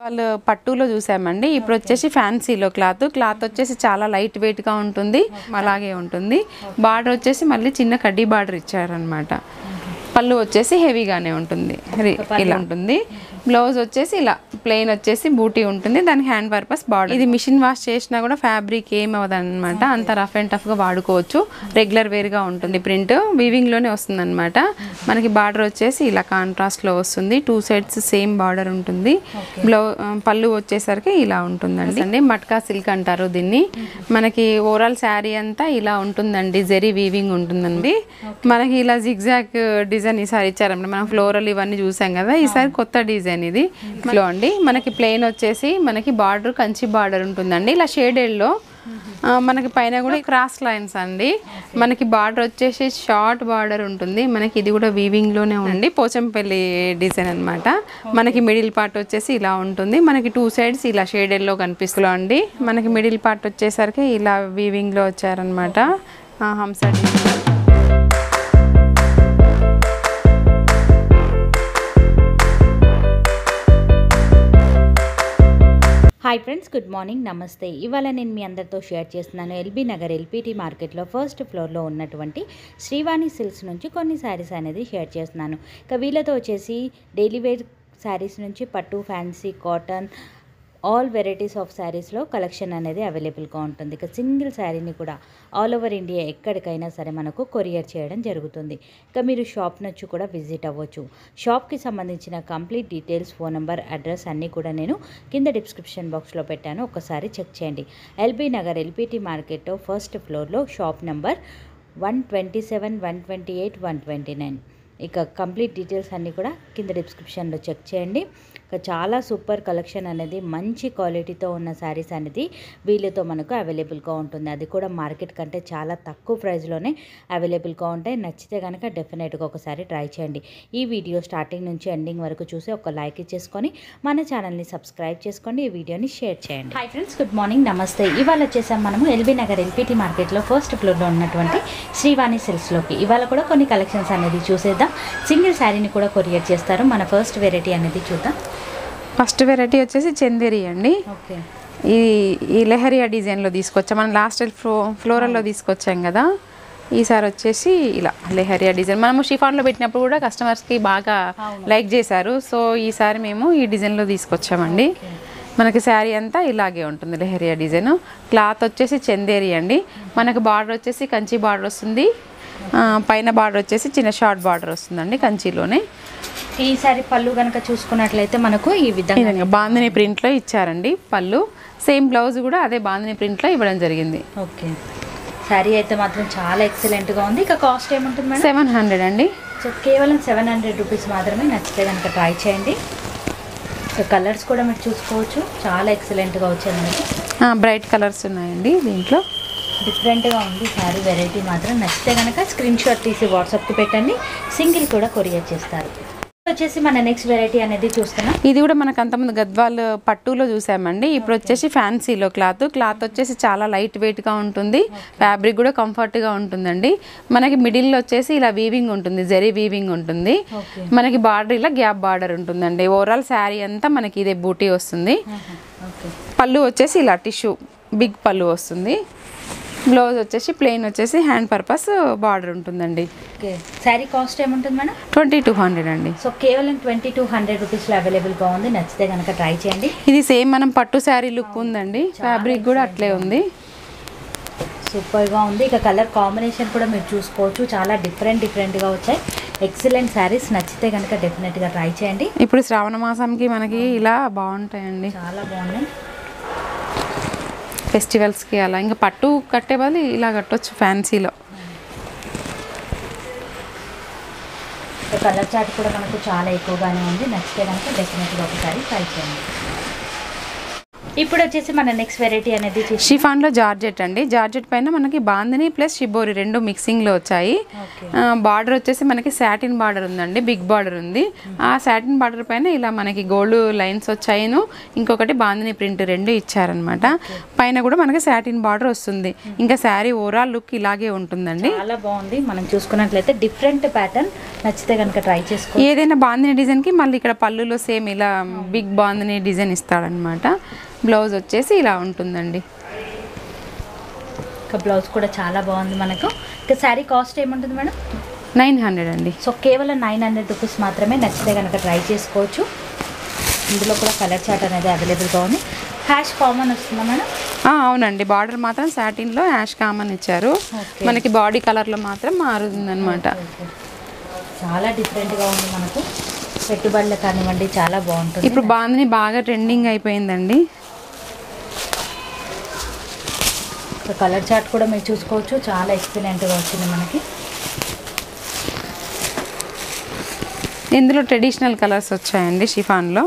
వాళ్ళు పట్టులో చూసామండి ఇప్పుడు వచ్చేసి ఫ్యాన్సీలో క్లాత్ క్లాత్ వచ్చేసి చాలా లైట్ వెయిట్గా ఉంటుంది అలాగే ఉంటుంది బార్డర్ వచ్చేసి మళ్ళీ చిన్న కడ్డీ బార్డర్ ఇచ్చారనమాట పళ్ళు వచ్చేసి హెవీగానే ఉంటుంది రి- ఇలా ఉంటుంది బ్లౌజ్ వచ్చేసి ఇలా ప్లెయిన్ వచ్చేసి బూటీ ఉంటుంది దానికి హ్యాండ్ పర్పస్ బార్డర్ ఇది మిషన్ వాష్ చేసినా కూడా ఫ్యాబ్రిక్ ఏం అవ్వదు అనమాట అంత రఫ్ అండ్ టఫ్గా వాడుకోవచ్చు రెగ్యులర్ వేర్గా ఉంటుంది ప్రింట్ వీవింగ్లోనే వస్తుంది అనమాట మనకి బార్డర్ వచ్చేసి ఇలా కాంట్రాస్ట్లో వస్తుంది టూ సైడ్స్ సేమ్ బార్డర్ ఉంటుంది బ్లౌ ఆ, పళ్ళు వచ్చేసరికి ఇలా ఉంటుందండి అండి మట్కా సిల్క్ అంటారు దీన్ని మనకి ఓవరాల్ శారీ అంతా ఇలా ఉంటుందండి జెరీ వీవింగ్ ఉంటుందండి మనకి ఇలా జిగ్జాగ్ డిజైన్ ఈసారి ఇచ్చారన్నమాట మనం ఫ్లోరల్ ఇవన్నీ చూసాం కదా ఈసారి కొత్త డిజైన్ ఇది లో అండి మనకి ప్లెయిన్ వచ్చేసి మనకి బార్డర్ కంచి బార్డర్ ఉంటుందండి ఇలా షేడెడ్లో మనకి పైన కూడా క్రాస్ లైన్స్ అండి మనకి బార్డర్ వచ్చేసి షార్ట్ బార్డర్ ఉంటుంది మనకి ఇది కూడా వీవింగ్ లోనే ఉంది పోచంపల్లి డిజైన్ అన్నమాట మనకి మిడిల్ పార్ట్ వచ్చేసి ఇలా ఉంటుంది మనకి టూ సైడ్స్ ఇలా షేడెడ్ లో కనిపిస్తుంది అండి మనకి మిడిల్ పార్ట్ వచ్చేసరికి ఇలా వీవింగ్ లో వచ్చారనమాట హంస design hi friends good morning నమస్తే ఇవాళ నేను మీ అందరితో షేర్ చేస్తున్నాను ఎల్బీ నగర్ ఎల్పిటి మార్కెట్లో ఫస్ట్ ఫ్లోర్లో ఉన్నటువంటి శ్రీవాణి సిల్క్స్ నుంచి కొన్ని శారీస్ అనేది షేర్ చేస్తున్నాను ఇక వీళ్ళతో వచ్చేసి డైలీ వేర్ శారీస్ నుంచి పట్టు fancy cotton all varieties of శారీస్లో కలెక్షన్ అనేది అవైలబుల్గా ఉంటుంది ఇక సింగిల్ శారీని కూడా ఆల్ ఓవర్ ఇండియా ఎక్కడికైనా సరే మనకు కొరియర్ చేయడం జరుగుతుంది ఇక మీరు షాప్ నుంచి కూడా విజిట్ అవ్వచ్చు షాప్కి సంబంధించిన complete details phone number address అన్నీ కూడా నేను కింద డిస్క్రిప్షన్ బాక్స్లో పెట్టాను ఒకసారి చెక్ చేయండి ఎల్బీ నగర్ ఎల్పిటి మార్కెట్లో ఫస్ట్ ఫ్లోర్లో shop number one twenty seven one twenty eight one twenty nine ఇక కంప్లీట్ డీటెయిల్స్ అన్నీ కూడా కింద డిస్క్రిప్షన్లో చెక్ చేయండి ఇక చాలా సూపర్ కలెక్షన్ అనేది మంచి క్వాలిటీతో ఉన్న శారీస్ అనేది వీళ్ళతో మనకు అవైలబుల్గా ఉంటుంది అది కూడా మార్కెట్ కంటే చాలా తక్కువ ప్రైస్లోనే అవైలబుల్గా ఉంటాయి నచ్చితే కనుక డెఫినెట్గా ఒకసారి ట్రై చేయండి ఈ వీడియో స్టార్టింగ్ నుంచి ఎండింగ్ వరకు చూసి ఒక లైక్ ఇచ్చేసుకొని మన ఛానల్ని సబ్స్క్రైబ్ చేసుకోండి ఈ వీడియోని షేర్ చేయండి హాయ్ ఫ్రెండ్స్ గుడ్ మార్నింగ్ నమస్తే ఇవాళ వచ్చేసాం మనము ఎల్బీ నగర్ ఎల్పిటి మార్కెట్లో ఫస్ట్ ఫ్లోర్లో ఉన్నటువంటి శ్రీవాణి సిల్క్స్లోకి ఇవాళ కూడా కొన్ని కలెక్షన్స్ అనేది చూసేద్దాం సింగిల్ శారీని కూడా కొరియర్ చేస్తారు మన ఫస్ట్ వెరైటీ అనేది చూద్దాం ఫస్ట్ వెరైటీ వచ్చేసి చందేరి అండి ఓకే ఈ ఈ లెహరియా డిజైన్లో తీసుకొచ్చాం మనం లాస్ట్ ఫ్లో ఫ్లోరల్లో తీసుకొచ్చాం కదా ఈసారి వచ్చేసి ఇలా లెహరియా డిజైన్ మనము షిఫాన్లో పెట్టినప్పుడు కూడా కస్టమర్స్కి బాగా లైక్ చేశారు సో ఈసారి మేము ఈ డిజైన్లో తీసుకొచ్చామండి మనకి శారీ అంతా ఇలాగే ఉంటుంది లెహరియా డిజైన్ క్లాత్ వచ్చేసి చందేరి అండి మనకు బార్డర్ వచ్చేసి కంచి బార్డర్ వస్తుంది ఆ, పైన బార్డర్ వచ్చేసి చిన్న షార్ట్ బార్డర్ వస్తుందండి కంచిలోనే ఈసారి పళ్ళు కనుక చూసుకున్నట్లయితే మనకు ఈ ఈ విధంగా విధంగా బాందిని ప్రింట్లో ఇచ్చారండి పళ్ళు సేమ్ బ్లౌజ్ కూడా అదే బాందిని ప్రింట్లో ఇవ్వడం జరిగింది ఓకే శారీ అయితే మాత్రం చాలా ఎక్సలెంట్గా ఉంది ఇక కాస్ట్ ఏముంటుంది మేడం సెవెన్ హండ్రెడ్ అండి సో కేవలం సెవెన్ హండ్రెడ్ రూపీస్ మాత్రమే నచ్చితే కనుక ట్రై చేయండి సో కలర్స్ కూడా మీరు చూసుకోవచ్చు చాలా ఎక్సలెంట్గా వచ్చాయి మనకి బ్రైట్ కలర్స్ ఉన్నాయండి దీంట్లో డిఫరెంట్గా ఉంది శారీ వెరైటీ మాత్రం నచ్చితే కనుక స్క్రీన్ షాట్ తీసి వాట్సాప్కి పెట్టండి సింగిల్ కూడా కొరియర్ చేస్తారు వచ్చేసి మన నెక్స్ట్ వెరైటీ అనేది చూస్తున్నాం ఇది కూడా మనకు అంతకుముందు గద్వాల్ పట్టులో చూసామండి ఇప్పుడు వచ్చేసి ఫ్యాన్సీలో క్లాత్ క్లాత్ వచ్చేసి చాలా లైట్ వెయిట్గా ఉంటుంది ఫ్యాబ్రిక్ కూడా కంఫర్ట్గా ఉంటుందండి మనకి మిడిల్లో వచ్చేసి ఇలా వీవింగ్ ఉంటుంది జరీ వీవింగ్ ఉంటుంది ఓకే మనకి బార్డర్ ఇలా గ్యాప్ బార్డర్ ఉంటుందండి ఓవరాల్ శారీ అంతా మనకి ఇదే బూటీ వస్తుంది ఓకే పళ్ళు వచ్చేసి ఇలా టిష్యూ బిగ్ పళ్ళు వస్తుంది బ్లౌజ్ వచ్చేసి ప్లెయిన్ వచ్చేసి హ్యాండ్ పర్పస్ బార్డర్ ఉంటుందండి ఓకే శారీ కాస్ట్ ఏముంటుంది మేడం ట్వంటీ టూ హండ్రెడ్ అండి సో కేవలం ట్వంటీ టూ హండ్రెడ్ రూపీస్లో అవైలబుల్గా ఉంది నచ్చితే కనుక ట్రై చేయండి ఇది సేమ్ మనం పట్టు శారీ లుక్ ఉందండి ఫ్యాబ్రిక్ కూడా అట్లే ఉంది సూపర్గా ఉంది ఇక కలర్ కాంబినేషన్ కూడా మీరు చూసుకోవచ్చు చాలా డిఫరెంట్ డిఫరెంట్గా వచ్చాయి ఎక్సలెంట్ శారీస్ నచ్చితే కనుక డెఫినెట్గా ట్రై చేయండి ఇప్పుడు శ్రావణ మాసంకి మనకి ఇలా బాగుంటాయండి చాలా బాగున్నాయి ఫెస్టివల్స్కి అలా ఇంకా పట్టు కట్టే బదులు ఇలా కట్టొచ్చు ఫ్యాన్సీలో ఇక కలర్ చార్ట్ కూడా మనకు చాలా ఎక్కువగానే ఉంది నచ్చితే కనుక డెఫినెట్గా ఒకసారి ట్రై చేయండి ఇప్పుడు వచ్చేసి మన నెక్స్ట్ వెరైటీ అనేది చూసి షిఫాన్లో జార్జెట్ అండి జార్జెట్ పైన మనకి బాందిని ప్లస్ షిబోరి రెండు మిక్సింగ్లో వచ్చాయి ఓకే బార్డర్ వచ్చేసి మనకి సాటిన్ బార్డర్ ఉందండి బిగ్ బార్డర్ ఉంది ఆ సాటిన్ బార్డర్ పైన ఇలా మనకి గోల్డ్ లైన్స్ వచ్చాయిను ఇంకొకటి బాందిని ప్రింట్ రెండు ఇచ్చారనమాట పైన కూడా మనకి సాటిన్ బార్డర్ వస్తుంది ఇంకా శారీ ఓవరాల్ లుక్ ఇలాగే ఉంటుందండి చాలా బాగుంది మనం చూసుకున్నట్లయితే డిఫరెంట్ ప్యాటర్న్ నచ్చితే కనుక ట్రై చేసుకో ఏదైనా బాందిని డిజైన్కి మళ్ళీ ఇక్కడ పళ్ళులో సేమ్ ఇలా బిగ్ బాందిని డిజైన్ ఇస్తాడనమాట బ్లౌజ్ వచ్చేసి ఇలా ఉంటుందండి ఇంకా బ్లౌజ్ కూడా చాలా బాగుంది మనకు ఇంకా శారీ కాస్ట్ ఏముంటుంది మేడం నైన్ హండ్రెడ్ అండి సో కేవలం నైన్ హండ్రెడ్ రూపీస్ మాత్రమే నచ్చితే కనుక ట్రై చేసుకోవచ్చు ఇందులో కూడా కలర్ చార్ట్ అనేది అవైలబుల్గా ఉంది హ్యాష్ కామన్ వస్తుందా మేడం ఆ, అవునండి బార్డర్ మాత్రం సాటిన్లో యాష్ కామన్ ఇచ్చారు Okay. మనకి బాడీ కలర్లో మాత్రం మారుతుందన్నమాట చాలా డిఫరెంట్గా ఉంది మనకు పెట్టుబడులు కానివ్వండి చాలా బాగుంటుంది ఇప్పుడు బాందిని బాగా ట్రెండింగ్ అయిపోయిందండి ఇంకా కలర్ చార్ట్ కూడా మీరు చూసుకోవచ్చు చాలా ఎక్సలెంట్గా వచ్చింది మనకి ఇందులో ట్రెడిషనల్ కలర్స్ వచ్చాయండి షిఫాన్లో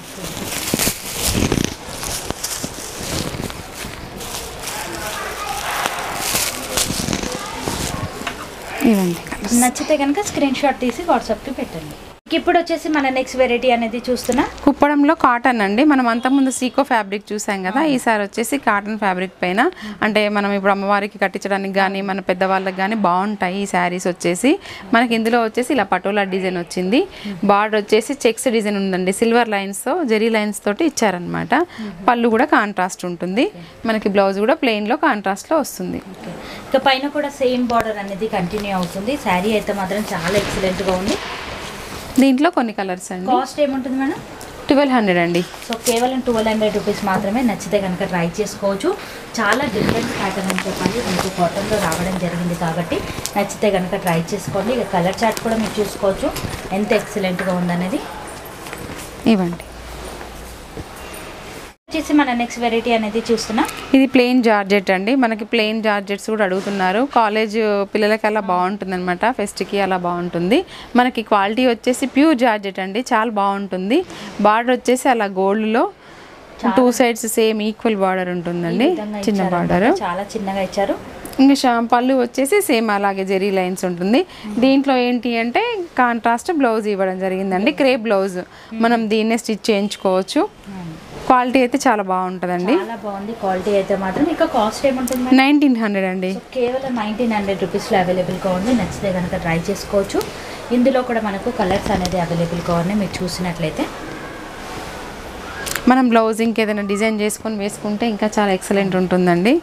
ఇవండి కలర్స్ నచ్చితే కనుక స్క్రీన్ షాట్ తీసి వాట్సాప్కి పెట్టండి ఇప్పుడు వచ్చేసి మన నెక్స్ట్ వెరైటీ అనేది చూస్తున్నా కుప్పడంలో కాటన్ అండి మనం అంతకుముందు సీకో ఫ్యాబ్రిక్ చూసాం కదా ఈసారి వచ్చేసి కాటన్ ఫ్యాబ్రిక్ పైన అంటే మనం ఇప్పుడు అమ్మవారికి కట్టించడానికి కానీ మన పెద్దవాళ్ళకి కానీ బాగుంటాయి ఈ శారీస్ వచ్చేసి మనకి ఇందులో వచ్చేసి ఇలా పటోలా డిజైన్ వచ్చింది బార్డర్ వచ్చేసి చెక్స్ డిజైన్ ఉందండి సిల్వర్ లైన్స్తో జెరీ లైన్స్ తోటి ఇచ్చారనమాట పళ్ళు కూడా కాంట్రాస్ట్ ఉంటుంది మనకి బ్లౌజ్ కూడా ప్లెయిన్లో కాంట్రాస్ట్లో వస్తుంది ఇక పైన కూడా సేమ్ బార్డర్ అనేది కంటిన్యూ అవుతుంది శారీ అయితే మాత్రం చాలా ఎక్సలెంట్గా ఉంది దీంట్లో కొన్ని కలర్స్ అండి కాస్ట్ ఏముంటుంది మేడం ట్వెల్వ్ హండ్రెడ్ అండి సో కేవలం ట్వెల్వ్ హండ్రెడ్ రూపీస్ మాత్రమే నచ్చితే కనుక ట్రై చేసుకోవచ్చు చాలా డిఫరెంట్ ప్యాటర్న్ అని చెప్పాలి మీకు కాటన్లో రావడం జరిగింది కాబట్టి నచ్చితే కనుక ట్రై చేసుకోండి ఇక కలర్ చార్ట్ కూడా మీరు చూసుకోవచ్చు ఎంత ఎక్సలెంట్గా ఉందనేది ఇవ్వండి వచ్చేసి మన నెక్స్ట్ వెరైటీ అనేది చూస్తున్నాం ఇది ప్లెయిన్ జార్జెట్ అండి మనకి ప్లెయిన్ జార్జెట్స్ కూడా అడుగుతున్నారు కాలేజ్ పిల్లలకి అలా బాగుంటుంది అనమాట ఫెస్ట్కి అలా బాగుంటుంది మనకి క్వాలిటీ వచ్చేసి ప్యూర్ జార్జెట్ అండి చాలా బాగుంటుంది బార్డర్ వచ్చేసి అలా గోల్డ్లో two sides same equal border ఉంటుందండి ఈ విధంగా చిన్న ఇచ్చారు బార్డర్ అన్నమాట. చాలా చిన్నగా ఇచ్చారు ఇంకా షా- పళ్ళు వచ్చేసి సేమ్ అలాగే జెరీ లైన్స్ ఉంటుంది దీంట్లో ఏంటి అంటే కాంట్రాస్ట్ బ్లౌజ్ ఇవ్వడం జరిగిందండి క్రేప్ బ్లౌజ్ మనం దీన్నే స్టిచ్ చేయించుకోవచ్చు క్వాలిటీ అయితే చాలా బాగుంటుందండి చాలా బాగుంది క్వాలిటీ అయితే మాత్రం ఇక కాస్ట్ ఏముంటుంది మేడం? నైన్టీన్ హండ్రెడ్ అండి సో కేవలం నైన్టీన్ హండ్రెడ్ రూపీస్లో అవైలబుల్గా ఉంది నచ్చితే కనుక ట్రై చేసుకోవచ్చు ఇందులో కూడా మనకు కలర్స్ అనేది అవైలబుల్గా ఉన్నాయి మీరు చూసినట్లయితే మనం బ్లౌజ్ ఇంకేదైనా డిజైన్ చేసుకొని వేసుకుంటే ఇంకా చాలా ఎక్సలెంట్ ఉంటుందండి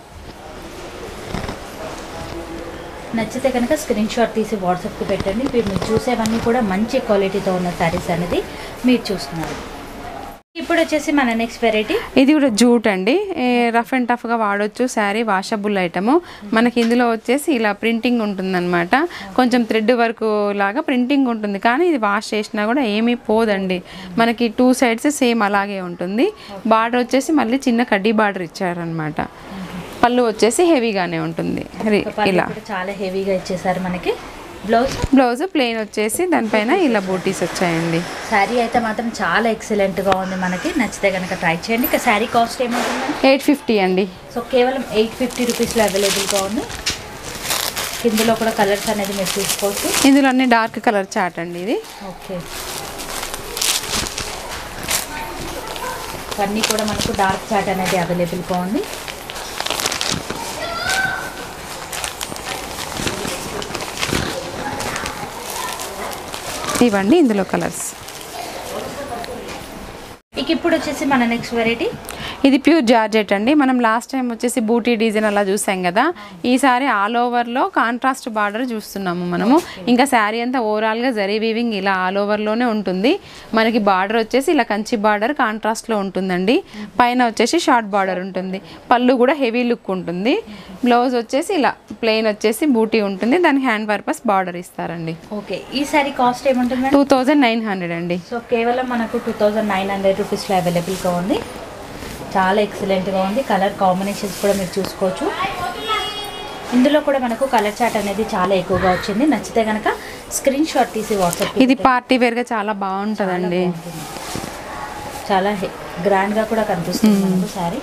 నచ్చితే కనుక స్క్రీన్ షాట్ తీసి వాట్సాప్కి పెట్టండి ఇప్పుడు మీరు చూసేవన్నీ కూడా మంచి క్వాలిటీతో ఉన్న శారీస్ అనేది మీరు చూస్తున్నారు ఇప్పుడు వచ్చేసి మన నెక్స్ట్ వెరైటీ ఇది కూడా జూట్ అండి రఫ్ అండ్ టఫ్గా వాడొచ్చు శారీ వాషబుల్ ఐటము మనకి ఇందులో వచ్చేసి ఇలా ప్రింటింగ్ ఉంటుందన్నమాట కొంచెం థ్రెడ్ వర్క్ లాగా ప్రింటింగ్ ఉంటుంది కానీ ఇది వాష్ చేసినా కూడా ఏమీ పోదండి మనకి టూ సైడ్స్ సేమ్ అలాగే ఉంటుంది బార్డర్ వచ్చేసి మళ్ళీ చిన్న కడ్డీ బార్డర్ ఇచ్చారనమాట పళ్ళు వచ్చేసి హెవీగానే ఉంటుంది రి- ఇలా కూడా చాలా హెవీగా ఇచ్చేసారు మనకి బ్లౌజ్ బ్లౌజ్ ప్లెయిన్ వచ్చేసి దానిపైన ఇలా బూటీస్ వచ్చాయండి శారీ అయితే మాత్రం చాలా ఎక్సలెంట్గా ఉంది మనకి నచ్చితే కనుక ట్రై చేయండి ఇక శారీ కాస్ట్ ఏముంటుంది ఎయిట్ ఫిఫ్టీ అండి సో కేవలం ఎయిట్ ఫిఫ్టీ రూపీస్లో అవైలబుల్గా ఉంది ఇందులో కూడా కలర్స్ అనేది మీరు చూసుకోవచ్చు ఇందులో అన్ని డార్క్ కలర్ చాట్ అండి ఇది ఓకే అన్నీ కూడా మనకు డార్క్ చాట్ అనేది అవైలబుల్గా ఉంది ఇవ్వండి ఇందులో కలర్స్ ఇక ఇప్పుడు వచ్చేసి మన నెక్స్ట్ వెరైటీ ఇది ప్యూర్ జార్జెట్ అండి మనం లాస్ట్ టైం వచ్చేసి బూటీ డిజైన్ అలా చూసాం కదా ఈసారి ఆల్ ఓవర్లో కాంట్రాస్ట్ బార్డర్ చూస్తున్నాము మనము ఇంకా శారీ అంతా ఓవరాల్గా జరీ వీవింగ్ ఇలా ఆల్ ఓవర్లోనే ఉంటుంది మనకి బార్డర్ వచ్చేసి ఇలా కంచి బార్డర్ కాంట్రాస్ట్లో ఉంటుందండి పైన వచ్చేసి షార్ట్ బార్డర్ ఉంటుంది పళ్ళు కూడా హెవీ లుక్ ఉంటుంది బ్లౌజ్ వచ్చేసి ఇలా ప్లెయిన్ వచ్చేసి బూటీ ఉంటుంది దానికి హ్యాండ్ పర్పస్ బార్డర్ ఇస్తారండి ఓకే ఈ శారీ కాస్ట్ ఏముంటుంది madam two thousand nine hundred అండి సో కేవలం మనకు టూ థౌజండ్ నైన్ హండ్రెడ్ రూపీస్లో అవైలబుల్గా ఉంది చాలా ఎక్సలెంట్గా ఉంది కలర్ కాంబినేషన్స్ కూడా మీరు చూసుకోవచ్చు ఇందులో కూడా మనకు కలర్ చాట్ అనేది చాలా ఎక్కువగా వచ్చింది నచ్చితే కనుక స్క్రీన్ షాట్ తీసి వాట్సాప్ ఇది పార్టీ వేర్గా చాలా బాగుంటుందండి చాలా హె- గ్రాండ్గా కూడా కనిపిస్తుంది మనకు శారీ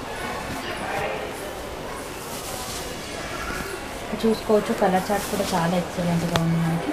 చూసుకోవచ్చు కలర్ చార్ట్ కూడా చాలా ఎక్సలెంట్గా ఉంది మనకి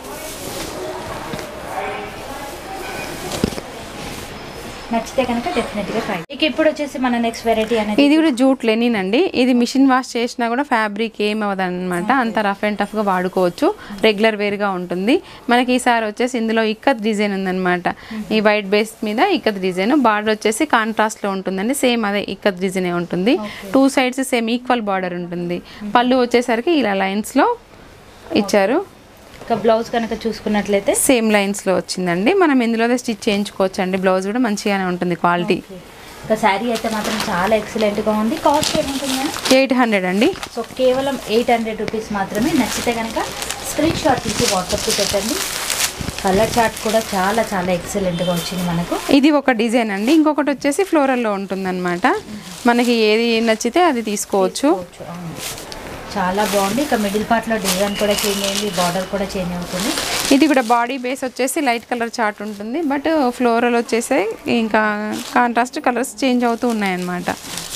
నచ్చితే కనుక డెఫినెట్గా ట్రై ఇక ఇప్పుడు వచ్చేసి మన నెక్స్ట్ వెరైటీ అనేది ఇది కూడా జూట్ లెనిన్ అండి ఇది మిషన్ వాష్ చేసినా కూడా ఫ్యాబ్రిక్ ఏం అవ్వదు అనమాట అంత రఫ్ అండ్ టఫ్గా వాడుకోవచ్చు రెగ్యులర్ వేర్గా ఉంటుంది మనకి ఈసారి వచ్చేసి ఇందులో ఇక్కత్ డిజైన్ ఉందన్నమాట ఈ వైట్ బేస్ మీద ఇక్కత్ డిజైన్ బార్డర్ వచ్చేసి కాంట్రాస్ట్లో ఉంటుందండి సేమ్ అదే ఇక్కత్ డిజైనే ఉంటుంది two sides same equal border ఉంటుంది పళ్ళు వచ్చేసరికి ఇలా లైన్స్లో ఇచ్చారు ఇక బ్లౌజ్ కనుక చూసుకున్నట్లయితే సేమ్ లైన్స్లో వచ్చిందండి మనం ఇందులో స్టిచ్ చేయించుకోవచ్చు అండి బ్లౌజ్ కూడా మంచిగానే ఉంటుంది క్వాలిటీ ఇక శారీ అయితే మాత్రం చాలా ఎక్సలెంట్గా ఉంది కాస్ట్ ఏముంటుంది మేడం ఎయిట్ హండ్రెడ్ అండి సో కేవలం ఎయిట్ హండ్రెడ్ రూపీస్ మాత్రమే నచ్చితే కనుక స్క్రీన్ షాట్ తీసి వాట్సాప్కి పెట్టండి కలర్ చార్ట్ కూడా చాలా చాలా ఎక్సలెంట్గా వచ్చింది మనకు ఇది ఒక డిజైన్ అండి ఇంకొకటి వచ్చేసి ఫ్లోరల్లో ఉంటుందన్నమాట మనకి ఏది నచ్చితే అది తీసుకోవచ్చు చూడొచ్చు, అవును. చాలా బాగుంది ఇక మిడిల్ పార్ట్లో డిజైన్ కూడా చేంజ్ అయింది బార్డర్ కూడా చేంజ్ అవుతుంది ఇది కూడా బాడీ బేస్ వచ్చేసి లైట్ కలర్ చార్ట్ ఉంటుంది బట్ ఫ్లోరల్ వచ్చేసి ఇంకా కాంట్రాస్ట్ కలర్స్ చేంజ్ అవుతూ ఉన్నాయన్నమాట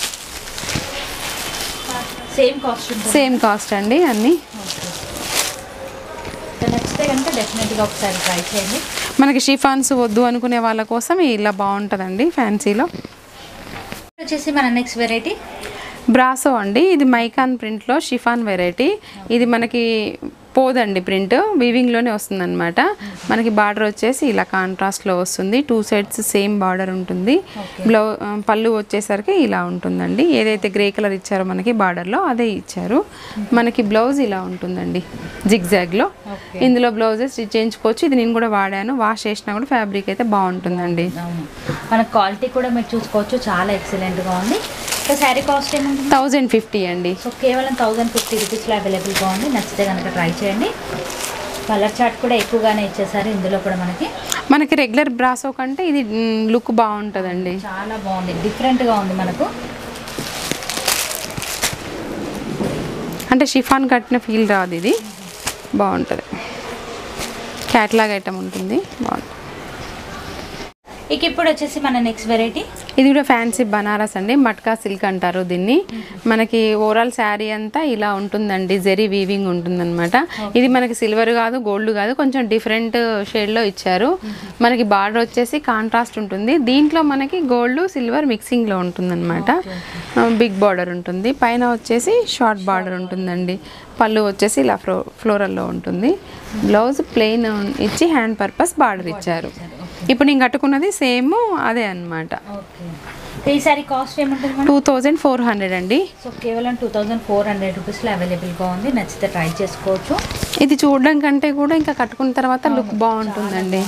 సేమ్ కాస్ట్ ఉంటుంది సేమ్ కాస్ట్ అండి అన్నీ ఇక నచ్చితే కనుక డెఫినెట్గా ఒకసారి ట్రై చేయండి మనకి షిఫాన్స్ వద్దు అనుకునే వాళ్ళ కోసం ఇలా బాగుంటుందండి ఫ్యాన్సీలో వచ్చేసి మన నెక్స్ట్ వెరైటీ బ్రాసో అండి ఇది మైకాన్ ప్రింట్లో షిఫాన్ వెరైటీ ఇది మనకి పోదండి ప్రింట్ వీవింగ్లోనే వస్తుంది అనమాట మనకి బార్డర్ వచ్చేసి ఇలా కాంట్రాస్ట్లో వస్తుంది టూ సైడ్స్ సేమ్ బార్డర్ ఉంటుంది బ్లౌ ఆ, పళ్ళు వచ్చేసరికి ఇలా ఉంటుందండి ఏదైతే గ్రే కలర్ ఇచ్చారో మనకి బార్డర్లో అదే ఇచ్చారు మనకి బ్లౌజ్ ఇలా ఉంటుందండి జిగ్జాగ్లో ఇందులో బ్లౌజెస్ స్టిచ్ చేయించుకోవచ్చు ఇది నేను కూడా వాడాను వాష్ చేసినా కూడా ఫ్యాబ్రిక్ అయితే బాగుంటుందండి అవును మన క్వాలిటీ కూడా మీరు చూసుకోవచ్చు చాలా ఎక్సలెంట్గా ఉంది ఇక శారీ కాస్ట్ ఏముంటుంది థౌజండ్ ఫిఫ్టీ అండి సో కేవలం థౌజండ్ ఫిఫ్టీ రూపీస్లో అవైలబుల్గా ఉంది నచ్చితే కనుక ట్రై చేయండి కలర్ చార్ట్ కూడా ఎక్కువగానే ఇచ్చేసారు ఇందులో కూడా మనకి మనకి రెగ్యులర్ బ్రాసో కంటే ఇది లుక్ బాగుంటుందండి చాలా బాగుంది డిఫరెంట్గా ఉంది మనకు అంటే షిఫాన్ కట్టిన ఫీల్ రాదు ఇది బాగుంటుంది క్యాట్లాగ్ ఐటమ్ ఉంటుంది బాగుంటుంది ఇక ఇప్పుడు వచ్చేసి మన నెక్స్ట్ వెరైటీ ఇది కూడా ఫ్యాన్సీ బనారస్ అండి మట్కా సిల్క్ అంటారు దీన్ని మనకి ఓవరాల్ శారీ అంతా ఇలా ఉంటుందండి జెరీ వీవింగ్ ఉంటుందన్నమాట ఇది మనకి సిల్వర్ కాదు గోల్డ్ కాదు కొంచెం డిఫరెంట్ షేడ్లో ఇచ్చారు మనకి బార్డర్ వచ్చేసి కాంట్రాస్ట్ ఉంటుంది దీంట్లో మనకి గోల్డ్ సిల్వర్ మిక్సింగ్లో ఉంటుందన్నమాట బిగ్ బార్డర్ ఉంటుంది పైన వచ్చేసి షార్ట్ బార్డర్ ఉంటుందండి పళ్ళు వచ్చేసి ఇలా ఫ్లో ఫ్లోరల్లో ఉంటుంది బ్లౌజ్ ప్లెయిన్ ఇచ్చి హ్యాండ్ పర్పస్ బార్డర్ ఇచ్చారు ఇప్పుడు నేను కట్టుకున్నది సేమ్ అదే అన్నమాట ఓకే ఈ సారీ కాస్ట్ ఏముంటుంది madam two thousand four hundred అండి సో కేవలం టూ థౌజండ్ ఫోర్ హండ్రెడ్ రూపీస్లో అవైలబుల్గా ఉంది నచ్చితే ట్రై చేసుకోవచ్చు ఇది చూడడం కంటే కూడా ఇంకా కట్టుకున్న తర్వాత లుక్ బాగుంటుందండి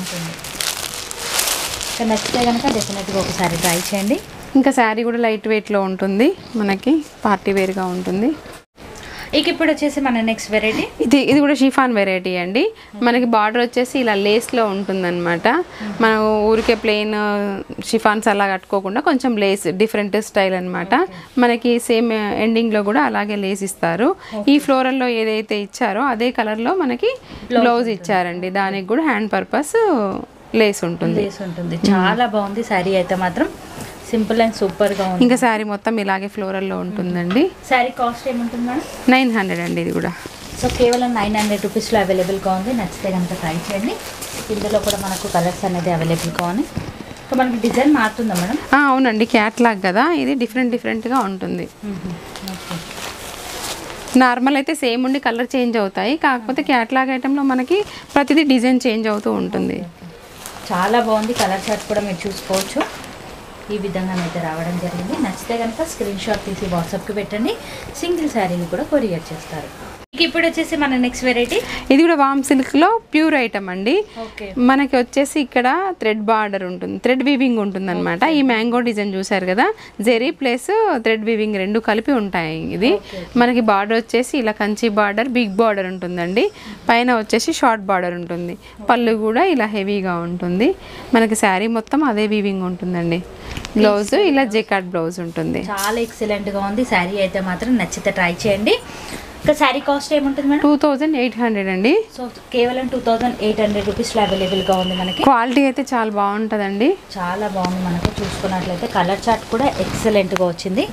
ఇంకా నచ్చితే కనుక డెఫినెట్గా ఒకసారి ట్రై చేయండి ఇంకా శారీ కూడా లైట్ వెయిట్లో ఉంటుంది మనకి పార్టీ వేర్గా ఉంటుంది ఇక ఇప్పుడు వచ్చేసి మన నెక్స్ట్ వెరైటీ ఇది ఇది కూడా షిఫాన్ వెరైటీ అండి మనకి బార్డర్ వచ్చేసి ఇలా లేస్లో ఉంటుందన్నమాట మనం ఊరికే ప్లెయిన్ షిఫాన్స్ అలా కట్టుకోకుండా కొంచెం లేస్ డిఫరెంట్ స్టైల్ అన్నమాట మనకి సేమ్ ఎండింగ్లో కూడా అలాగే లేస్ ఇస్తారు ఈ ఫ్లోరల్లో ఏదైతే ఇచ్చారో అదే కలర్లో మనకి బ్లౌజ్ ఇచ్చారండి దానికి కూడా హ్యాండ్ పర్పస్ లేస్ ఉంటుంది లేస్ ఉంటుంది చాలా బాగుంది శారీ అయితే మాత్రం సింపుల్ అండ్ సూపర్గా ఉంది ఇంకా శారీ మొత్తం ఇలాగే ఫ్లోరల్లో ఉంటుందండి శారీ కాస్ట్ ఏముంటుంది మేడం నైన్ హండ్రెడ్ అండి ఇది కూడా సో కేవలం నైన్ హండ్రెడ్ రూపీస్లో అవైలబుల్గా ఉంది నచ్చితే కనుక ట్రై చేయండి ఇందులో కూడా మనకు కలర్స్ అనేది అవైలబుల్గా ఉంది ఇంకా మనకి డిజైన్ మారుతుందా మేడం ఆ, అవునండి క్యాట్లాగ్ కదా ఇది డిఫరెంట్ డిఫరెంట్గా ఉంటుంది ఓకే నార్మల్ అయితే సేమ్ ఉండి కలర్ చేంజ్ అవుతాయి కాకపోతే క్యాట్లాగ్ ఐటెంలో మనకి ప్రతిదీ డిజైన్ చేంజ్ అవుతూ ఉంటుంది చాలా బాగుంది కలర్ చార్ట్ కూడా మీరు చూసుకోవచ్చు ఈ విధంగానైతే రావడం జరిగింది నచ్చితే కనుక స్క్రీన్ షాట్ తీసి వాట్సాప్కి పెట్టండి సింగిల్ శారీని కూడా కొరియర్ చేస్తారు ఇక ఇప్పుడు వచ్చేసి మన నెక్స్ట్ వెరైటీ ఇది కూడా వామ్ సిల్క్లో ప్యూర్ ఐటమ్ అండి ఓకే మనకి వచ్చేసి ఇక్కడ థ్రెడ్ బార్డర్ ఉంటుంది థ్రెడ్ వీవింగ్ ఉంటుంది అనమాట ఈ మ్యాంగో డిజైన్ చూసారు కదా జెరీ ప్లస్ థ్రెడ్ వీవింగ్ రెండు కలిపి ఉంటాయి ఇది మనకి బార్డర్ వచ్చేసి ఇలా కంచి బార్డర్ బిగ్ బార్డర్ ఉంటుందండి పైన వచ్చేసి షార్ట్ బార్డర్ ఉంటుంది పళ్ళు కూడా ఇలా హెవీగా ఉంటుంది మనకి శారీ మొత్తం అదే వీవింగ్ ఉంటుందండి బ్లౌజ్ ఇలా జెకాట్ బ్లౌజ్ ఉంటుంది చాలా ఎక్సలెంట్గా ఉంది శారీ అయితే మాత్రం నచ్చితే ట్రై చేయండి ఇంకా శారీ కాస్ట్ ఏముంటుంది madam two thousand eight hundred అండి సో కేవలం టూ థౌజండ్ ఎయిట్ హండ్రెడ్ రూపీస్లో అవైలబుల్గా ఉంది మనకి క్వాలిటీ అయితే చాలా బాగుంటుందండి చాలా బాగుంది మనకు చూసుకున్నట్లయితే కలర్ చార్ట్ కూడా ఎక్సలెంట్గా వచ్చింది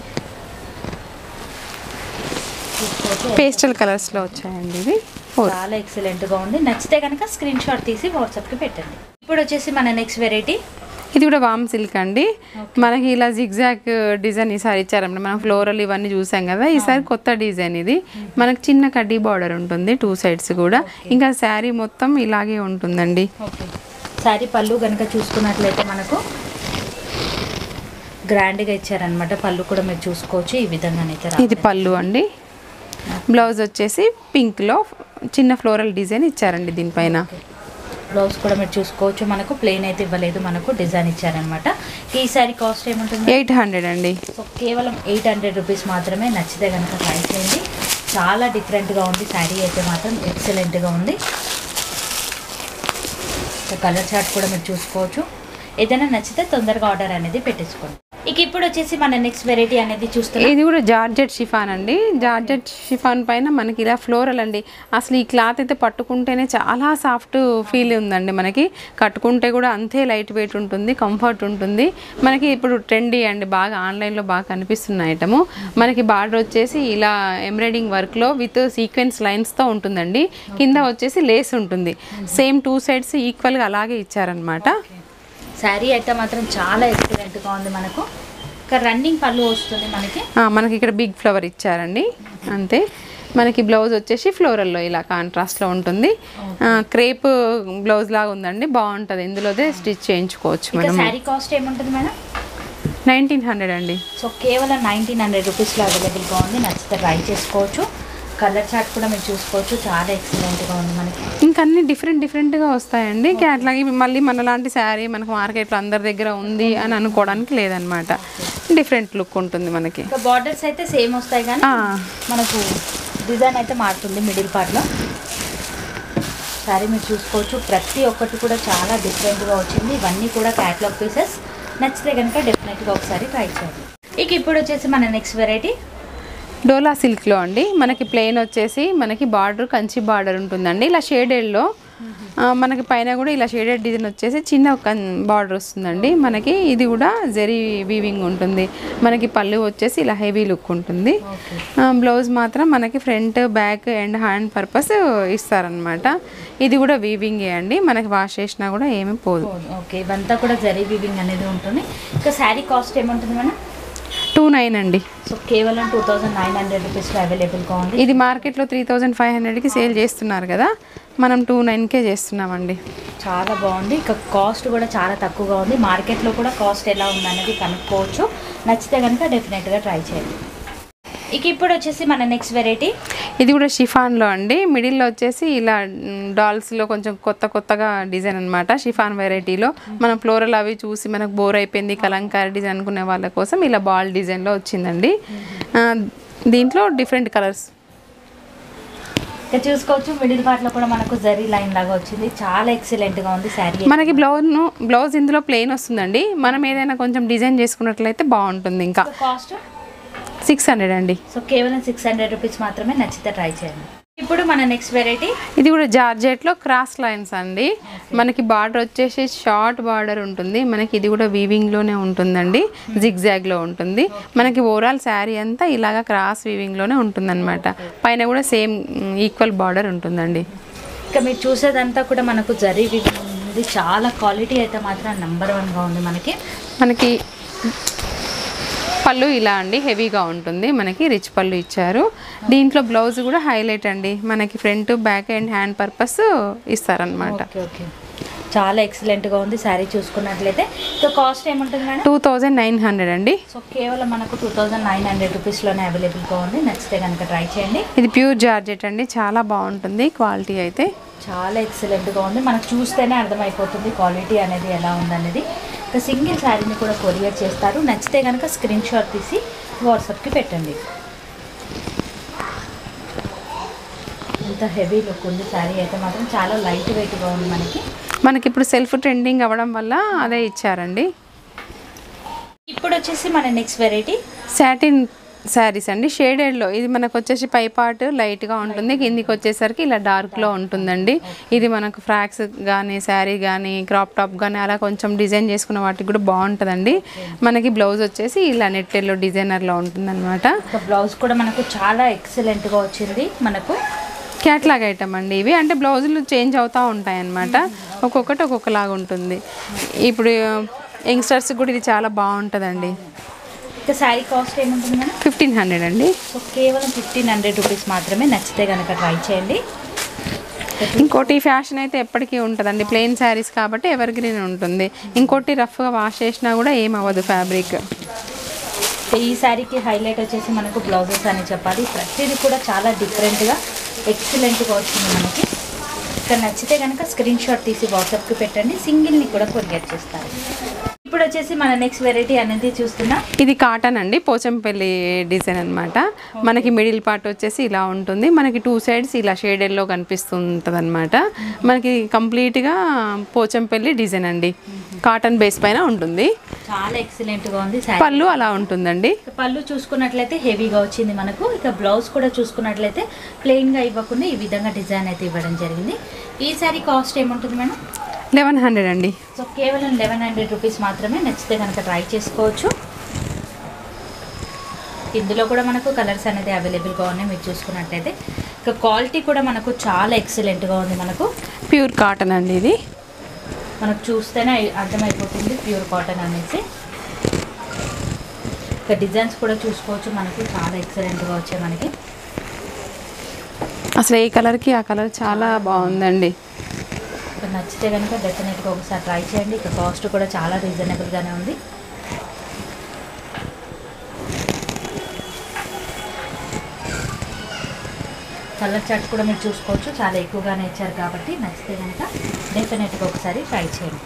చూసుకోవచ్చు. పేస్టల్ కలర్స్లో వచ్చాయండి ఇది ఫోర్ చాలా ఎక్సలెంట్గా ఉంది నచ్చితే కనుక స్క్రీన్ షాట్ తీసి వాట్సాప్కి పెట్టండి ఇప్పుడు వచ్చేసి మన నెక్స్ట్ వెరైటీ ఇది కూడా వామ్ సిల్క్ అండి మనకి ఇలా జిగ్జాగ్ డిజైన్ ఈసారి ఇచ్చారన్నమాట మనం ఫ్లోరల్ ఇవన్నీ చూసాం కదా ఈసారి కొత్త డిజైన్ ఇది మనకి చిన్న కడ్డీ బార్డర్ ఉంటుంది టూ సైడ్స్ కూడా ఇంకా శారీ మొత్తం ఇలాగే ఉంటుందండి ఓకే శారీ పళ్ళు కనుక చూసుకున్నట్లయితే మనకు గ్రాండ్గా ఇచ్చారనమాట పళ్ళు కూడా మీరు చూసుకోవచ్చు ఈ విధంగానైతే రా- ఇది పళ్ళు అండి బ్లౌజ్ వచ్చేసి పింక్లో చిన్న ఫ్లోరల్ డిజైన్ ఇచ్చారండి దీనిపైన బ్లౌజ్ కూడా మీరు చూసుకోవచ్చు మనకు ప్లెయిన్ అయితే ఇవ్వలేదు మనకు డిజైన్ ఇచ్చారనమాట ఈ శారీ కాస్ట్ ఏముంటుంది ఎయిట్ హండ్రెడ్ అండి సో కేవలం ఎయిట్ హండ్రెడ్ రూపీస్ మాత్రమే నచ్చితే కనుక ట్రై చేయండి చాలా డిఫరెంట్గా ఉంది శారీ అయితే మాత్రం ఎక్సలెంట్గా ఉంది సో కలర్ చార్ట్ కూడా మీరు చూసుకోవచ్చు ఏదైనా నచ్చితే తొందరగా ఆర్డర్ అనేది పెట్టేసుకోండి ఇక ఇప్పుడు వచ్చేసి మన నెక్స్ట్ వెరైటీ అనేది చూస్తున్నాం ఇది కూడా జార్జెట్ షిఫాన్ అండి జార్జెట్ షిఫాన్ పైన మనకి ఇలా ఫ్లోరల్ అండి అసలు ఈ క్లాత్ అయితే పట్టుకుంటేనే చాలా సాఫ్ట్ ఫీల్ ఉందండి మనకి కట్టుకుంటే కూడా అంతే లైట్ వెయిట్ ఉంటుంది కంఫర్ట్ ఉంటుంది మనకి ఇప్పుడు ట్రెండీ అండి బాగా ఆన్లైన్లో బాగా కనిపిస్తున్న ఐటము మనకి బార్డర్ వచ్చేసి ఇలా ఎంబ్రాయిడింగ్ వర్క్లో విత్ సీక్వెన్స్ లైన్స్తో ఉంటుందండి కింద వచ్చేసి లేస్ ఉంటుంది సేమ్ టూ సైడ్స్ ఈక్వల్గా అలాగే ఇచ్చారనమాట శారీ అయితే మాత్రం చాలా ఎక్సలెంట్గా ఉంది మనకు ఇక రన్నింగ్ పళ్ళు వస్తుంది మనకి ఆ, మనకి ఇక్కడ బిగ్ ఫ్లవర్ ఇచ్చారండి అంతే మనకి బ్లౌజ్ వచ్చేసి ఫ్లోరల్లో ఇలా కాంట్రాస్ట్లో ఉంటుంది ఆ, క్రేప్ బ్లౌజ్ లాగా ఉందండి బాగుంటుంది ఇందులోదే స్టిచ్ చేయించుకోవచ్చు ఇక మనం శారీ కాస్ట్ ఏముంటుంది మేడం నైన్టీన్ హండ్రెడ్ అండి సో కేవలం నైన్టీన్ హండ్రెడ్ రూపీస్లో అవైలబుల్గా ఉంది నచ్చితే ట్రై చేసుకోవచ్చు కలర్ చార్ట్ కూడా మీరు చూసుకోవచ్చు చాలా ఎక్సలెంట్గా ఉంది మనకి ఇంకా అన్ని డిఫరెంట్ డిఫరెంట్గా వస్తాయండి క్యాట్లాగ్ ఇవి మళ్ళీ మన లాంటి శారీ మనకు మార్కెట్లో అందరి దగ్గర ఉంది అని అనుకోవడానికి లేదనమాట డిఫరెంట్ లుక్ ఉంటుంది మనకి ఇంకా బార్డర్స్ అయితే సేమ్ వస్తాయి కానీ ఆ, మనకు డిజైన్ అయితే మారుతుంది మిడిల్ పార్ట్లో సారీ మీరు చూసుకోవచ్చు ప్రతి ఒక్కటి కూడా చాలా డిఫరెంట్గా వచ్చింది ఇవన్నీ కూడా క్యాట్లాగ్ పీసెస్ నచ్చితే కనుక డెఫినెట్గా ఒకసారి ట్రై చేయండి ఇక ఇప్పుడు వచ్చేసి మన నెక్స్ట్ వెరైటీ డోలా సిల్క్లో అండి మనకి ప్లెయిన్ వచ్చేసి మనకి బార్డర్ కంచి బార్డర్ ఉంటుందండి ఇలా షేడెడ్లో మనకి పైన కూడా ఇలా షేడెడ్ డిజైన్ వచ్చేసి చిన్న బార్డర్ వస్తుందండి మనకి ఇది కూడా జెరీ వీవింగ్ ఉంటుంది మనకి పళ్ళు వచ్చేసి ఇలా హెవీ లుక్ ఉంటుంది ఓకే ఆ, బ్లౌజ్ మాత్రం మనకి front back and hand purpose ఇస్తారనమాట ఇది కూడా వీవింగే అండి మనకి వాష్ చేసినా కూడా ఏమీ పోదు ఓకే ఇవంతా కూడా జరీ వీవింగ్ అనేది ఉంటుంది ఇంకా శారీ కాస్ట్ ఏముంటుంది మేడం టూ నైన్ అండి సో కేవలం టూ థౌజండ్ నైన్ హండ్రెడ్ రూపీస్లో అవైలబుల్గా ఉంది ఇది మార్కెట్లో త్రీ థౌజండ్ ఫైవ్ హండ్రెడ్కి సేల్ చేస్తున్నారు కదా మనం టూ నైన్కే చేస్తున్నామండి చాలా బాగుంది ఇక కాస్ట్ కూడా చాలా తక్కువగా ఉంది మార్కెట్లో కూడా కాస్ట్ ఎలా ఉందనేది కనుక్కోవచ్చు నచ్చితే కనుక డెఫినెట్గా ట్రై చేయండి ఇక ఇప్పుడు వచ్చేసి మన నెక్స్ట్ వెరైటీ ఇది కూడా షిఫాన్లో అండి మిడిల్లో వచ్చేసి ఇలా మ్, డాల్స్లో కొంచెం కొత్త కొత్తగా డిజైన్ అనమాట షిఫాన్ వెరైటీలో మనం ఫ్లోరల్ అవి చూసి మనకు బోర్ అయిపోయింది కలంకారీ డిజైన్ అనుకునే వాళ్ళ కోసం ఇలా బాల్ డిజైన్లో వచ్చిందండి ఆ, దీంట్లో డిఫరెంట్ కలర్స్ ఇక చూసుకోవచ్చు మిడిల్ పార్ట్లో కూడా మనకు జరీ లైన్ లాగా వచ్చింది చాలా ఎక్సలెంట్గా ఉంది శారీ మనకి బ్లౌజ్ను బ్లౌజ్ ఇందులో ప్లెయిన్ వస్తుందండి మనం ఏదైనా కొంచెం డిజైన్ చేసుకున్నట్లయితే బాగుంటుంది ఇంకా కాస్ట్ సిక్స్ హండ్రెడ్ అండి సో కేవలం సిక్స్ హండ్రెడ్ రూపీస్ మాత్రమే నచ్చితే ట్రై చేయండి ఇప్పుడు మన నెక్స్ట్ వెరైటీ ఇది కూడా జార్జెట్లో క్రాస్ లైన్స్ అండి మనకి బార్డర్ వచ్చేసి షార్ట్ బార్డర్ ఉంటుంది మనకి ఇది కూడా వీవింగ్లోనే ఉంటుందండి జిగ్జాగ్లో ఉంటుంది మనకి ఓవరాల్ శారీ అంతా ఇలాగా క్రాస్ వీవింగ్లోనే ఉంటుందన్నమాట పైన కూడా సేమ్ ఈక్వల్ బార్డర్ ఉంటుందండి ఇక మీరు చూసేదంతా కూడా మనకు జరీ వివింగ్ ఉంది చాలా క్వాలిటీ అయితే మాత్రం నెంబర్ వన్గా ఉంది మనకి మనకి పళ్ళు ఇలా అండి హెవీగా ఉంటుంది మనకి రిచ్ పళ్ళు ఇచ్చారు దీంట్లో బ్లౌజ్ కూడా హైలైట్ అండి మనకి front back and hand purpose ఇస్తారనమాట ఓకే ఓకే చాలా ఎక్సలెంట్గా ఉంది శారీ చూసుకున్నట్లయితే సో కాస్ట్ ఏముంటుంది madam two thousand nine hundred అండి సో కేవలం మనకు టూ థౌజండ్ నైన్ హండ్రెడ్ రూపీస్లోనే అవైలబుల్గా ఉంది నచ్చితే కనుక ట్రై చేయండి ఇది ప్యూర్ జార్జెట్ అండి చాలా బాగుంటుంది క్వాలిటీ అయితే చాలా ఎక్సలెంట్గా ఉంది మనకు చూస్తేనే అర్థమైపోతుంది క్వాలిటీ అనేది ఎలా ఉందనేది ఇక సింగిల్ శారీని కూడా కొరియర్ చేస్తారు నచ్చితే కనుక స్క్రీన్ షాట్ తీసి వాట్సాప్కి పెట్టండి ఇంత హెవీ లుక్ ఉంది శారీ అయితే మాత్రం చాలా లైట్ వెయిట్గా ఉంది మనకి మనకి ఇప్పుడు సెల్ఫ్ ట్రెండింగ్ అవ్వడం వల్ల అదే ఇచ్చారండి ఇప్పుడు వచ్చేసి మన నెక్స్ట్ వెరైటీ సాటిన్ శారీస్ అండి షేడెడ్లో ఇది మనకు వచ్చేసి పై పార్ట్ లైట్గా ఉంటుంది కిందికి వచ్చేసరికి ఇలా డార్క్లో ఉంటుందండి ఇది మనకు ఫ్రాక్స్ కానీ శారీ కానీ క్రాప్ టాప్ కానీ అలా కొంచెం డిజైన్ చేసుకున్న వాటికి కూడా బాగుంటుందండి మనకి బ్లౌజ్ వచ్చేసి ఇలా నెట్టెల్లో డిజైనర్లో ఉంటుందన్నమాట ఒక బ్లౌజ్ కూడా మనకు చాలా ఎక్సలెంట్గా వచ్చింది మనకు క్యాట్లాగ్ ఐటమ్ అండి ఇవి అంటే బ్లౌజులు చేంజ్ అవుతూ ఉంటాయి అన్నమాట ఒక్కొక్కటి ఒక్కొక్కలాగా ఉంటుంది ఇప్పుడు యంగ్స్టర్స్ కూడా ఇది చాలా బాగుంటుందండి ఇక శారీ కాస్ట్ ఏముంటుంది మేడం ఫిఫ్టీన్ హండ్రెడ్ అండి సో కేవలం ఫిఫ్టీన్ హండ్రెడ్ రూపీస్ మాత్రమే నచ్చితే కనుక ట్రై చేయండి ఇంకోటి ఫ్యాషన్ అయితే ఎప్పటికీ ఉంటుందండి ప్లెయిన్ శారీస్ కాబట్టి ఎవర్ గ్రీన్ ఉంటుంది ఇంకోటి రఫ్గా వాష్ చేసినా కూడా ఏం అవ్వదు ఫ్యాబ్రిక్ ఈ శారీకి హైలైట్ వచ్చేసి మనకు బ్లౌజెస్ అని చెప్పాలి ప్రతిదీ కూడా చాలా డిఫరెంట్గా ఎక్సలెంట్గా వచ్చింది మనకి ఇక్కడ నచ్చితే కనుక స్క్రీన్ షాట్ తీసి వాట్సాప్కి పెట్టండి సింగిల్ని కూడా కొరియర్ చేస్తారు ఇప్పుడు వచ్చేసి మన నెక్స్ట్ వెరైటీ అనేది చూస్తున్నా ఇది కాటన్ అండి పోచంపల్లి డిజైన్ అన్నమాట మనకి మిడిల్ పార్ట్ వచ్చేసి ఇలా ఉంటుంది మనకి టూ సైడ్స్ ఇలా షేడెడ్లో కనిపిస్తుంటుంది అనమాట మనకి కంప్లీట్గా పోచంపల్లి డిజైన్ అండి కాటన్ బేస్ పైన ఉంటుంది చాలా ఎక్సలెంట్గా ఉంది శారీ పళ్ళు అలా ఉంటుందండి ఇక పళ్ళు చూసుకున్నట్లయితే హెవీగా వచ్చింది మనకు ఇక బ్లౌజ్ కూడా చూసుకున్నట్లయితే ప్లెయిన్గా ఇవ్వకుండా ఈ విధంగా డిజైన్ అయితే ఇవ్వడం జరిగింది ఈ శారీ కాస్ట్ ఏముంటుంది మేడం లెవెన్ హండ్రెడ్ అండి సో కేవలం లెవెన్ హండ్రెడ్ రూపీస్ మాత్రమే నచ్చితే కనుక ట్రై చేసుకోవచ్చు ఇందులో కూడా మనకు కలర్స్ అనేది అవైలబుల్గా ఉన్నాయి మీరు చూసుకున్నట్లయితే ఇక క్వాలిటీ కూడా మనకు చాలా ఎక్సలెంట్గా ఉంది మనకు ప్యూర్ కాటన్ అండి ఇది మనకు చూస్తేనే అర్థమైపోతుంది ప్యూర్ కాటన్ అనేసి ఇక డిజైన్స్ కూడా చూసుకోవచ్చు మనకి చాలా ఎక్సలెంట్గా వచ్చాయి మనకి అసలు ఏ కలర్కి ఆ కలర్ చాలా బాగుందండి ఇక నచ్చితే కనుక డెఫినెట్గా ఒకసారి ట్రై చేయండి ఇక కాస్ట్ కూడా చాలా రీజనబుల్గానే ఉంది కలర్ చార్ట్ కూడా మీరు చూసుకోవచ్చు చాలా ఎక్కువగానే ఇచ్చారు కాబట్టి నచ్చితే కనుక డెఫినెట్గా ఒకసారి ట్రై చేయండి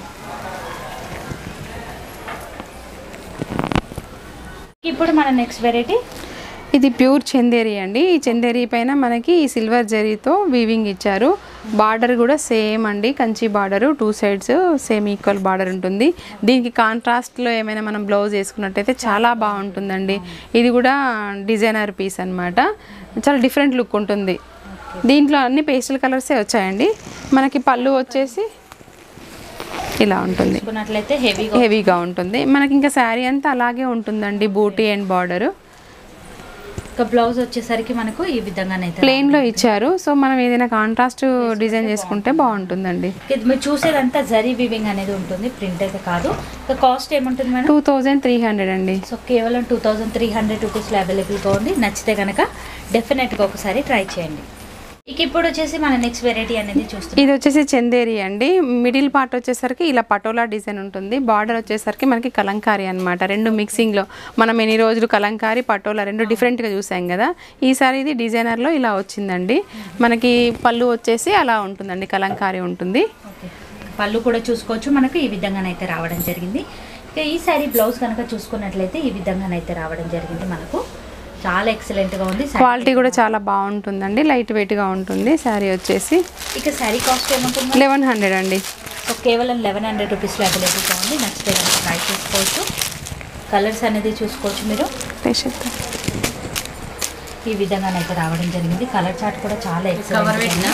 ఇప్పుడు మన నెక్స్ట్ వెరైటీ ఇది ప్యూర్ చందేరి అండి ఈ చందేరి పైన మనకి ఈ సిల్వర్ జరీతో వీవింగ్ ఇచ్చారు బార్డర్ కూడా సేమ్ అండి Kanchi border two sides same equal border ఉంటుంది దీనికి కాంట్రాస్ట్లో ఏమైనా మనం బ్లౌజ్ వేసుకున్నట్టయితే చాలా బాగుంటుందండి ఇది కూడా డిజైనర్ పీస్ అన్నమాట చాలా డిఫరెంట్ లుక్ ఉంటుంది దీంట్లో అన్ని పేస్టల్ కలర్సే వచ్చాయండి మనకి పళ్ళు వచ్చేసి ఇలా ఉంటుంది చూసుకున్నట్లయితే హెవీగా హెవీగా ఉంటుంది మనకి ఇంకా శారీ అంతా అలాగే ఉంటుందండి బూటీ అండ్ బార్డరు ఇక బ్లౌజ్ వచ్చేసరికి మనకు ఈ విధంగానైతే ప్లెయిన్ లో ఇచ్చారు సో మనం ఏదైనా కాంట్రాస్ట్ డిజైన్ చేసుకుంటే బాగుంటుందండి ఇది మీరు చూసేదంతా జరీ వివింగ్ అనేది ఉంటుంది ప్రింట్ అయితే కాదు ఇక కాస్ట్ ఏముంటుంది madam two thousand three hundred అండి సో కేవలం టూ థౌజండ్ త్రీ హండ్రెడ్ రూపీస్లో అవైలబుల్గా ఉంది నచ్చితే కనుక డెఫినెట్గా ఒకసారి ట్రై చేయండి ఇక ఇప్పుడు వచ్చేసి మన నెక్స్ట్ వెరైటీ అనేది చూస్తున్నాం ఇది వచ్చేసి చందేరి అండి మిడిల్ పార్ట్ వచ్చేసరికి ఇలా పటోలా డిజైన్ ఉంటుంది బార్డర్ వచ్చేసరికి మనకి కలంకారీ అనమాట రెండు మిక్సింగ్లో మనం ఎన్ని రోజులు కలంకారీ పటోలా రెండు డిఫరెంట్గా చూసాం కదా ఈసారి ఇది డిజైనర్లో ఇలా వచ్చిందండి మనకి పళ్ళు వచ్చేసి అలా ఉంటుందండి కలంకారీ ఉంటుంది ఓకే పళ్ళు కూడా చూసుకోవచ్చు మనకు ఈ విధంగానైతే రావడం జరిగింది ఇక ఈ శారీ బ్లౌజ్ కనుక చూసుకున్నట్లయితే ఈ విధంగానైతే రావడం జరిగింది మనకు చాలా ఎక్సలెంట్గా ఉంది శారీ క్వాలిటీ కూడా చాలా బాగుంటుందండి లైట్ వెయిట్గా ఉంటుంది శారీ వచ్చేసి ఇక శారీ కాస్ట్ ఏముంటుంది లెవెన్ హండ్రెడ్ అండి సో కేవలం లెవెన్ హండ్రెడ్ రూపీస్లో అవైలబుల్గా ఉంది నచ్చితే కనుక ట్రై చేసుకోవచ్చు కలర్స్ అనేది చూసుకోవచ్చు మీరు పేషెంట్ ఈ విధంగానైతే రావడం జరిగింది కలర్ చార్ట్ కూడా చాలా ఎక్సలెంట్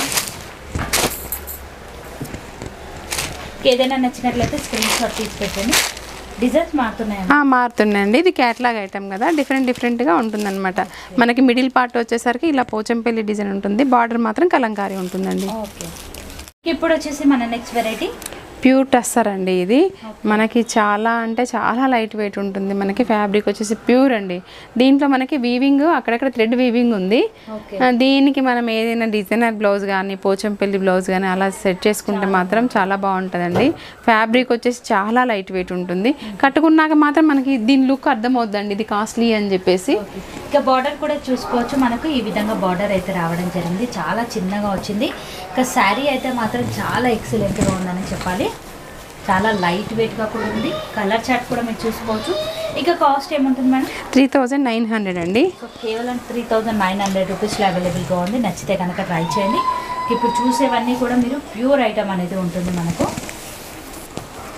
ఏదైనా నచ్చినట్లయితే స్క్రీన్ షాట్ తీసి పెట్టండి డిజైన్స్ మారుతున్నాయి ఆ, మారుతున్నాయండి ఇది క్యాట్లాగ్ ఐటమ్ కదా డిఫరెంట్ డిఫరెంట్గా ఉంటుందన్నమాట మనకి మిడిల్ పార్ట్ వచ్చేసరికి ఇలా పోచంపల్లి డిజైన్ ఉంటుంది బార్డర్ మాత్రం కలంకారీ ఉంటుందండి ఓకే ఇప్పుడు వచ్చేసి మన నెక్స్ట్ వెరైటీ ప్యూర్ టస్సర్ అండి ఇది మనకి చాలా అంటే చాలా లైట్ వెయిట్ ఉంటుంది మనకి ఫ్యాబ్రిక్ వచ్చేసి ప్యూర్ అండి దీంట్లో మనకి వీవింగ్ అక్కడక్కడ థ్రెడ్ వీవింగ్ ఉంది ఓకే ఆ, దీనికి మనం ఏదైనా డిజైనర్ బ్లౌజ్ కానీ పోచంపల్లి బ్లౌజ్ కానీ అలా సెట్ చేసుకుంటే మాత్రం చాలా బాగుంటుందండి ఫ్యాబ్రిక్ వచ్చేసి చాలా లైట్ వెయిట్ ఉంటుంది కట్టుకున్నాక మాత్రం మనకి దీని లుక్ అర్థమవుద్దండి ఇది కాస్ట్లీ అని చెప్పేసి ఇక బార్డర్ కూడా చూసుకోవచ్చు మనకు ఈ విధంగా బార్డర్ అయితే రావడం జరిగింది చాలా చిన్నగా వచ్చింది ఇక శారీ అయితే మాత్రం చాలా ఎక్సలెంట్గా ఉందని చెప్పాలి చాలా లైట్ వెయిట్గా కూడా ఉంది కలర్ చార్ట్ కూడా మీరు చూసుకోవచ్చు ఇక కాస్ట్ ఏముంటుంది madam three thousand nine hundred అండి సో కేవలం త్రీ థౌజండ్ నైన్ హండ్రెడ్ రూపీస్లో అవైలబుల్గా ఉంది నచ్చితే కనుక ట్రై చేయండి ఇప్పుడు చూసేవన్నీ కూడా మీరు ప్యూర్ ఐటమ్ అనేది ఉంటుంది మనకు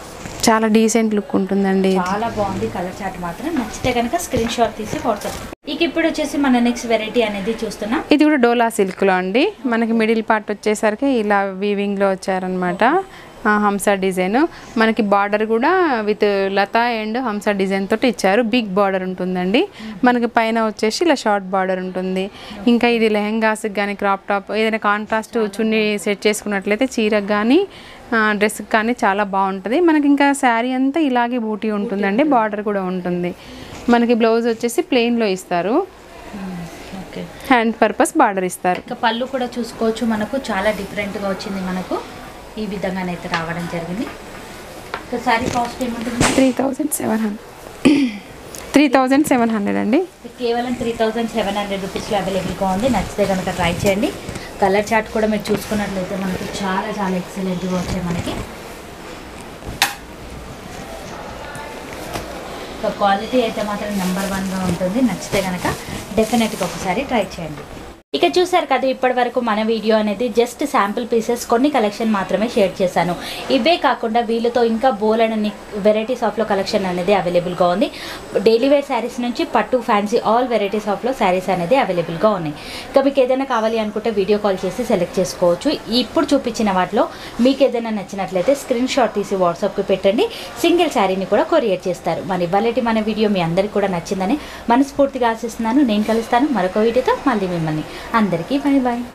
చాలా డీసెంట్ లుక్ ఉంటుందండి ఇది. చాలా బాగుంది కలర్ చార్ట్ మాత్రం నచ్చితే కనుక స్క్రీన్ షాట్ తీసి వాట్సాప్ ఇక ఇప్పుడు వచ్చేసి మన నెక్స్ట్ వెరైటీ అనేది చూస్తున్నాం ఇది కూడా డోలా సిల్క్లో అండి మనకి మిడిల్ పార్ట్ వచ్చేసరికి ఇలా వీవింగ్లో వచ్చారనమాట హంస డిజైన్ మనకి బార్డర్ కూడా విత్ లతా అండ్ హంస డిజైన్ తోటి ఇచ్చారు బిగ్ బార్డర్ ఉంటుందండి మనకి పైన వచ్చేసి ఇలా షార్ట్ బార్డర్ ఉంటుంది ఇంకా ఇది లెహెంగాస్కి కానీ క్రాప్ టాప్ ఏదైనా కాంట్రాస్ట్ చున్నీ సెట్ చేసుకున్నట్లయితే చీరకు కానీ డ్రెస్కి కానీ చాలా బాగుంటుంది మనకి ఇంకా శారీ అంతా ఇలాగే బూటీ ఉంటుందండి బార్డర్ కూడా ఉంటుంది మనకి బ్లౌజ్ వచ్చేసి ప్లెయిన్లో ఇస్తారు ఓకే హ్యాండ్ పర్పస్ బార్డర్ ఇస్తారు ఇక పళ్ళు కూడా చూసుకోవచ్చు మనకు చాలా డిఫరెంట్గా వచ్చింది మనకు ఈ విధంగానైతే రావడం జరిగింది ఇక సారీ కాస్ట్ ఏముంటుంది three thousand seven hundred three thousand seven hundred అండి కేవలం త్రీ థౌజండ్ సెవెన్ హండ్రెడ్ రూపీస్లో అవైలబుల్గా ఉంది నచ్చితే కనుక ట్రై చేయండి కలర్ చార్ట్ కూడా మీరు చూసుకున్నట్లయితే మనకి చాలా చాలా ఎక్సలెంట్గా వచ్చాయి మనకి సో క్వాలిటీ అయితే మాత్రం నెంబర్ వన్గా ఉంటుంది నచ్చితే కనుక డెఫినెట్గా ఒకసారి ట్రై చేయండి ఇక చూసారు కదా ఇప్పటి వరకు మన వీడియో అనేది జస్ట్ శాంపుల్ పీసెస్ కొన్ని కలెక్షన్ మాత్రమే షేర్ చేశాను ఇవే కాకుండా వీళ్ళతో ఇంకా బోలెడని వెరైటీస్ ఆఫ్లో కలెక్షన్ అనేది అవైలబుల్గా ఉంది డైలీ వేర్ శారీస్ నుంచి పట్టు ఫ్యాన్సీ ఆల్ వెరైటీస్ ఆఫ్లో శారీస్ అనేది అవైలబుల్గా ఉన్నాయి ఇక మీకు ఏదైనా కావాలి అనుకుంటే వీడియో కాల్ చేసి సెలెక్ట్ చేసుకోవచ్చు ఇప్పుడు చూపించిన వాటిలో మీకు ఏదైనా నచ్చినట్లయితే స్క్రీన్ షాట్ తీసి వాట్సాప్కి పెట్టండి సింగిల్ శారీని కూడా కొరియర్ చేస్తారు మన ఇవాళటి మన వీడియో మీ అందరికీ కూడా నచ్చిందని మనస్ఫూర్తిగా ఆశిస్తున్నాను నేను కలుస్తాను మరొక వీడియోతో మళ్ళీ మిమ్మల్ని అందరికీ బాయ్ బాయ్